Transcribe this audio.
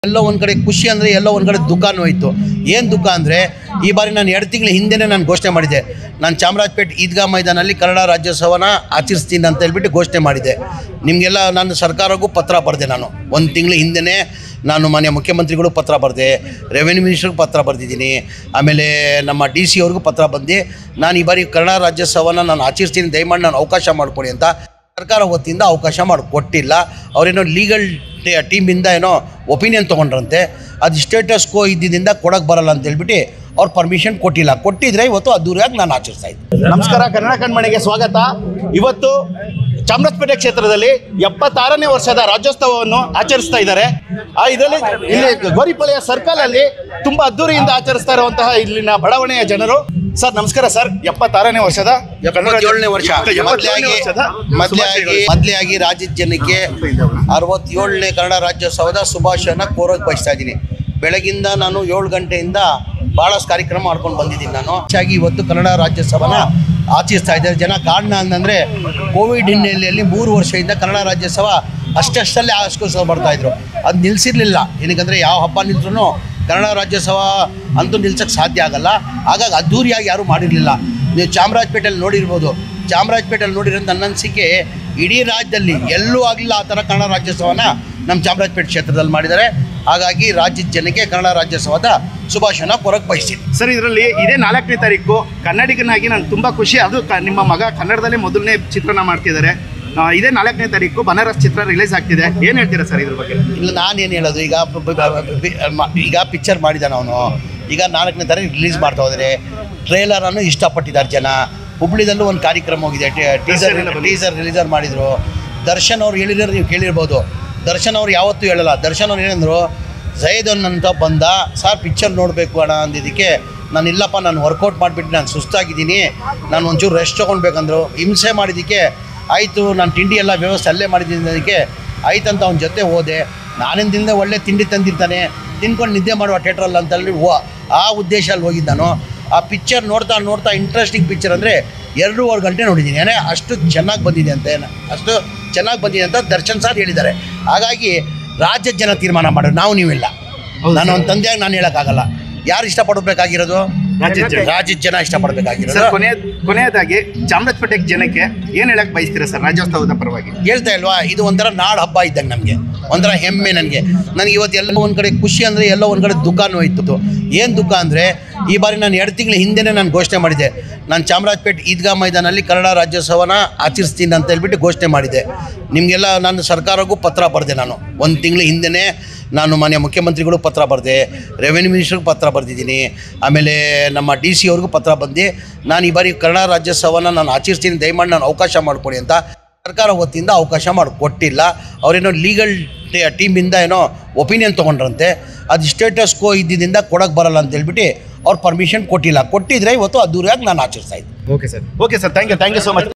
ಎಲ್ಲೋ ಒಂದು ಕಡೆ ಖುಷಿ ಅಂದರೆ ಎಲ್ಲೋ ಒಂದು ಕಡೆ ದುಃಖನೂ ಹೋಯ್ತು ಏನು ದುಃಖ ಅಂದರೆ ಈ ಬಾರಿ ನಾನು ಎರಡು ತಿಂಗಳ ಹಿಂದೆನೇ ನಾನು ಘೋಷಣೆ ಮಾಡಿದ್ದೆ ನಾನು ಚಾಮರಾಜಪೇಟೆ ಈದ್ಗಾ ಮೈದಾನಲ್ಲಿ ಕನ್ನಡ ರಾಜ್ಯೋತ್ಸವನ ಆಚರಿಸ್ತೀನಿ ಅಂತ ಹೇಳ್ಬಿಟ್ಟು ಘೋಷಣೆ ಮಾಡಿದ್ದೆ ನಿಮಗೆಲ್ಲ ನಾನು ಸರ್ಕಾರಕ್ಕೂ ಪತ್ರ ಬರೆದೆ ನಾನು ಒಂದು ತಿಂಗಳ ಹಿಂದೆನೇ ನಾನು ಮಾನ್ಯ ಮುಖ್ಯಮಂತ್ರಿಗಳು ಪತ್ರ ಬರೆದೆ ರೆವೆನ್ಯೂ ಮಿನಿಸ್ಟ್ರಿಗೆ ಪತ್ರ ಬರೆದಿದ್ದೀನಿ ಆಮೇಲೆ ನಮ್ಮ ಡಿ ಸಿ ಅವ್ರಿಗೂ ಪತ್ರ ಬಂದು ನಾನು ಈ ಬಾರಿ ಕನ್ನಡ ರಾಜ್ಯೋತ್ಸವನ ನಾನು ಆಚರಿಸ್ತೀನಿ ದಯಮಾಡಿ ನಾನು ಅವಕಾಶ ಮಾಡಿಕೊಡಿ ಅಂತ ಸರ್ಕಾರ ವತಿಯಿಂದ ಅವಕಾಶ ಮಾಡಿಕೊಟ್ಟಿಲ್ಲ ಅವರೇನೋ ಲೀಗಲ್ ಟೀಮಿಂದ ಏನೋ ಒಪಿನಿಯನ್ ತೊಗೊಂಡ್ರಂತೆ ಅದು ಸ್ಟೇಟಸ್ ಕೋ ಇದ್ದಿದ್ದರಿಂದ ಕೊಡೋಕ್ಕೆ ಬರಲ್ಲ ಅಂತ ಹೇಳ್ಬಿಟ್ಟು ಅವ್ರು ಪರ್ಮಿಷನ್ ಕೊಟ್ಟಿಲ್ಲ ಕೊಟ್ಟಿದ್ರೆ ಇವತ್ತು ಅದ್ದೂರಿಯಾಗಿ ನಾನು ಆಚರಿಸ್ತಾ ಇದ್ದೆ ನಮಸ್ಕಾರ ಕನ್ನಡ ಕಣ್ಮಣಿಗೆ ಸ್ವಾಗತ ಇವತ್ತು ಚಾಮರಾಜಪೇಟೆ ಕ್ಷೇತ್ರದಲ್ಲಿ ಎಪ್ಪತ್ತಾರನೇ ವರ್ಷದ ರಾಜ್ಯೋತ್ಸವವನ್ನು ಆಚರಿಸ್ತಾ ಇದ್ದಾರೆ ಆ ಇದರಲ್ಲಿ ಇಲ್ಲಿ ಗೋರಿಪಳೆಯ ಸರ್ಕಲ್ ಅಲ್ಲಿ ತುಂಬಾ ಅದ್ದೂರಿಯಿಂದ ಆಚರಿಸ್ತಾ ಇರುವಂತಹ ಇಲ್ಲಿನ ಬಡಾವಣೆಯ ಜನರು ಸರ್ ನಮಸ್ಕಾರ ಸರ್ ಎಪ್ಪತ್ತಾರನೇ ವರ್ಷದ ಎಪ್ಪತ್ತೇಳನೇ ವರ್ಷ ಎಪ್ಪತ್ತೇಳನೇ ಮೊದಲೇ ಆಗಿ ವರ್ಷದ ಮೊದಲೇ ಆಗಿ ಮೊದಲೇ ಆಗಿ ರಾಜ್ಯದ ಜನಕ್ಕೆ ಅರವತ್ತೇಳನೇ ಕನ್ನಡ ರಾಜ್ಯೋತ್ಸವದ ಶುಭಾಶಯನ ಕೋರೋಕೆ ಬಯಸ್ತಾ ಇದ್ದೀನಿ ಬೆಳಗಿಂದ ನಾನು ಏಳು ಗಂಟೆಯಿಂದ ಭಾಳಷ್ಟು ಕಾರ್ಯಕ್ರಮ ಮಾಡ್ಕೊಂಡು ಬಂದಿದ್ದೀನಿ ನಾನು ಹೆಚ್ಚಾಗಿ ಇವತ್ತು ಕನ್ನಡ ರಾಜ್ಯೋತ್ಸವನ ಆಚರಿಸ್ತಾ ಇದ್ದಾರೆ ಜನ ಕಾರಣ ಅಂತಂದರೆ ಕೋವಿಡ್ ಹಿನ್ನೆಲೆಯಲ್ಲಿ ಮೂರು ವರ್ಷದಿಂದ ಕನ್ನಡ ರಾಜ್ಯೋತ್ಸವ ಅಷ್ಟಷ್ಟಲ್ಲೇ ಆಚರಿಸ್ಕೊಂಡು ಬರ್ತಾಯಿದ್ರು ಅದು ನಿಲ್ಲಿಸಿರ್ಲಿಲ್ಲ ಏನಕ್ಕಂದರೆ ಯಾವ ಹಬ್ಬ ನಿಂತ್ರೂ ಕನ್ನಡ ರಾಜ್ಯೋತ್ಸವ ಅಂತೂ ನಿಲ್ಸಕ್ಕೆ ಸಾಧ್ಯ ಆಗಲ್ಲ ಹಾಗಾಗಿ ಅದ್ದೂರಿಯಾಗಿ ಯಾರೂ ಮಾಡಿರಲಿಲ್ಲ ನೀವು ಚಾಮರಾಜಪೇಟೆಯಲ್ಲಿ ನೋಡಿರ್ಬೋದು ಚಾಮರಾಜಪೇಟೆಯಲ್ಲಿ ನೋಡಿರೋ ನನ್ನ ಅನಿಸಿಕೆ ಇಡೀ ರಾಜ್ಯದಲ್ಲಿ ಎಲ್ಲೂ ಆಗಲಿಲ್ಲ ಆ ಥರ ಕನ್ನಡ ರಾಜ್ಯೋತ್ಸವನ ನಮ್ಮ ಚಾಮರಾಜಪೇಟೆ ಕ್ಷೇತ್ರದಲ್ಲಿ ಮಾಡಿದ್ದಾರೆ ಹಾಗಾಗಿ ರಾಜ್ಯದ ಜನಕ್ಕೆ ಕನ್ನಡ ರಾಜ್ಯೋತ್ಸವದ ಶುಭಾಶಯನ ಕೊರಕ್ಕೆ ಬಯಸ್ತೀನಿ ಸರ್ ಇದರಲ್ಲಿ ಇದೇ ನಾಲ್ಕನೇ ತಾರೀಕು ಕನ್ನಡಿಗನಾಗಿ ನಾನು ತುಂಬಾ ಖುಷಿ ಅದು ಕ- ನಿಮ್ಮ ಮಗ ಕನ್ನಡದಲ್ಲಿ ಮೊದಲನೇ ಚಿತ್ರಣ ಮಾಡ್ತಿದ್ದಾರೆ ಆ, ಇದೇ ನಾಲ್ಕನೇ ತಾರೀಕು ಬನಾರಸ್ ಚಿತ್ರ ರಿಲೀಸ್ ಆಗ್ತಿದೆ ಏನ್ ಹೇಳ್ತೀರಾ ಸರ್ ಇದ್ರ ಬಗ್ಗೆ ಇಲ್ಲ ನಾನೇನು ಹೇಳೋದು ಈಗ ಬ- ಬ- ಬ- ಬಿ- ಮ- ಈಗ ಪಿಕ್ಚರ್ ಮಾಡಿದ್ದಾನೆ ಅವನು ಈಗ ನಾಲ್ಕನೇ ತಾರೀಕು ರಿಲೀಸ್ ಮಾಡ್ತಾ ಹೋದರೆ ಟ್ರೇಲರನ್ನು ಇಷ್ಟಪಟ್ಟಿದ್ದಾರೆ ಜನ ಹುಬ್ಳಿದಲ್ಲೂ ಒಂದು ಕಾರ್ಯಕ್ರಮ ಹೋಗಿದೆ ಟೀಸರ್ ಟೀಸರ್ ರಿಲೀಸರ್ ಮಾಡಿದರು ದರ್ಶನ್ ಅವ್ರು ಹೇಳಿದ್ರೆ ನೀವು ಕೇಳಿರ್ಬೋದು ದರ್ಶನ್ ಅವ್ರು ಯಾವತ್ತೂ ಹೇಳಲ್ಲ ದರ್ಶನ್ ಅವ್ರು ಏನಂದ್ರು ಜೈದನ್ ಅಂತ ಬಂದ ಸರ್ ಪಿಕ್ಚರ್ ನೋಡಬೇಕು ಅಣ್ಣ ಅಂದಿದ್ದಕ್ಕೆ ನಾನು ಇಲ್ಲಪ್ಪ ನಾನು ವರ್ಕೌಟ್ ಮಾಡಿಬಿಟ್ಟು ನಾನು ಸುಸ್ತಾಗಿದ್ದೀನಿ ನಾನು ಒಂಚೂರು ರೆಸ್ಟ್ ತೊಗೊಳ್ಬೇಕಂದ್ರು ಹಿಂಸೆ ಮಾಡಿದ್ದಕ್ಕೆ ಆಯಿತು ನಾನು ತಿಂಡಿ ಎಲ್ಲ ವ್ಯವಸ್ಥೆ ಅಲ್ಲೇ ಮಾಡಿದ್ದೀನಿ ಅದಕ್ಕೆ ಆಯ್ತಂತ ಅವನ ಜೊತೆ ಹೋದೆ ನಾನೇನು ತಿಂದೆ ಒಳ್ಳೆ ತಿಂಡಿ ತಂದಿರ್ತಾನೆ ತಿನ್ಕೊಂಡು ನಿದ್ದೆ ಮಾಡುವ ಥಿಯೇಟ್ರಲ್ಲಿ ಅಂತೇಳಿ ಹೋ ಆ ಉದ್ದೇಶಲ್ಲಿ ಹೋಗಿದ್ದು ನಾನು ಆ ಪಿಕ್ಚರ್ ನೋಡ್ತಾ ನೋಡ್ತಾ ಇಂಟ್ರೆಸ್ಟಿಂಗ್ ಪಿಕ್ಚರ್ ಅಂದರೆ ಎರಡೂವರೆ ಗಂಟೆ ನೋಡಿದ್ದೀನಿ ಏನೇ ಅಷ್ಟು ಚೆನ್ನಾಗಿ ಬಂದಿದೆ ಅಂತ ಏನು ಅಷ್ಟು ಚೆನ್ನಾಗಿ ಬಂದಿದೆ ಅಂತ ದರ್ಶನ್ ಸರ್ ಹೇಳಿದ್ದಾರೆ ಹಾಗಾಗಿ ರಾಜ್ಯದ ಜನ ತೀರ್ಮಾನ ಮಾಡೋದು ನಾವು ನೀವಿಲ್ಲ ನಾನು ಒಂದು ತಂದೆಯಾಗಿ ನಾನು ಹೇಳೋಕ್ಕಾಗಲ್ಲ ಯಾರು ಇಷ್ಟಪಡಬೇಕಾಗಿರೋದು ರಾಜ್ಯದ ಜನ. ರಾಜ್ಯದ ಜನ ಇಷ್ಟಪಡಬೇಕಾಗಿರೋದು ಸರ್ ಕೊನೆಯ ಕೊನೆಯದಾಗಿ ಚಾಮರಾಜಪೇಟೆ ಜನಕ್ಕೆ ಏನ್ ಹೇಳಕ್ ಬಯಸ್ತೀರಾ ಸರ್ ರಾಜ್ಯೋತ್ಸವದ ಪರವಾಗಿ ಹೇಳ್ತಾ ಇಲ್ವಾ ಇದು ಒಂಥರ ನಾಡು ಹಬ್ಬ ಇದ್ದಂಗೆ ನಮಗೆ ಒಂಥರ ಹೆಮ್ಮೆ ನನಗೆ ನನಗೆ ಇವತ್ತು ಎಲ್ಲ ಒಂದು ಕಡೆ ಖುಷಿ ಅಂದರೆ ಎಲ್ಲೋ ಒಂದು ಕಡೆ ದುಃಖನೂ ಹೋಯ್ತು ಏನು ದುಃಖ ಅಂದರೆ ಈ ಬಾರಿ ನಾನು ಎರಡು ತಿಂಗಳ ಹಿಂದೆನೇ ನಾನು ಘೋಷಣೆ ಮಾಡಿದ್ದೆ ನಾನು ಚಾಮರಾಜಪೇಟೆ ಈದ್ಗಾ ಮೈದಾನಲ್ಲಿ ಕನ್ನಡ ರಾಜ್ಯೋತ್ಸವನ ಆಚರಿಸ್ತೀನಿ ಅಂತ ಹೇಳ್ಬಿಟ್ಟು ಘೋಷಣೆ ಮಾಡಿದ್ದೆ ನಿಮಗೆಲ್ಲ ನಾನು ಸರ್ಕಾರಕ್ಕೂ ಪತ್ರ ಬರೆದೆ ನಾನು ಒಂದು ತಿಂಗಳ ಹಿಂದೆನೇ ನಾನು ಮಾನ್ಯ ಮುಖ್ಯಮಂತ್ರಿಗಳು ಪತ್ರ ಬರೆದೆ ರೆವೆನ್ಯೂ ಮಿನಿಸ್ಟ್ರಿಗೆ ಪತ್ರ ಬರೆದಿದ್ದೀನಿ ಆಮೇಲೆ ನಮ್ಮ ಡಿ ಸಿ ಅವ್ರಿಗೂ ಪತ್ರ ಬಂದು ನಾನು ಈ ಬಾರಿ ಕನ್ನಡ ರಾಜ್ಯೋತ್ಸವನ ನಾನು ಆಚರಿಸ್ತೀನಿ ದಯಮಾಡಿ ನಾನು ಅವಕಾಶ ಮಾಡಿಕೊಡಿ ಅಂತ ಸರ್ಕಾರ ವತಿಯಿಂದ ಅವಕಾಶ ಮಾಡಿಕೊಟ್ಟಿಲ್ಲ ಅವರೇನೋ ಲೀಗಲ್ ಟೀಮಿಂದ ಏನೋ ಒಪಿನಿಯನ್ ತೊಗೊಂಡ್ರಂತೆ ಅದು ಸ್ಟೇಟಸ್ ಕೋ ಇದ್ದಿದ್ದರಿಂದ ಕೊಡೋಕ್ಕೆ ಬರಲ್ಲ ಅಂತ ಹೇಳ್ಬಿಟ್ಟು ಅವ್ರು ಪರ್ಮಿಷನ್ ಕೊಟ್ಟಿಲ್ಲ ಕೊಟ್ಟಿದ್ರೆ ಇವತ್ತು ಅದ್ದೂರಿಯಾಗಿ ನಾನು ಆಚರಿಸ್ತಾ ಇದ್ದೆ okay sir okay sir thank you thank you so much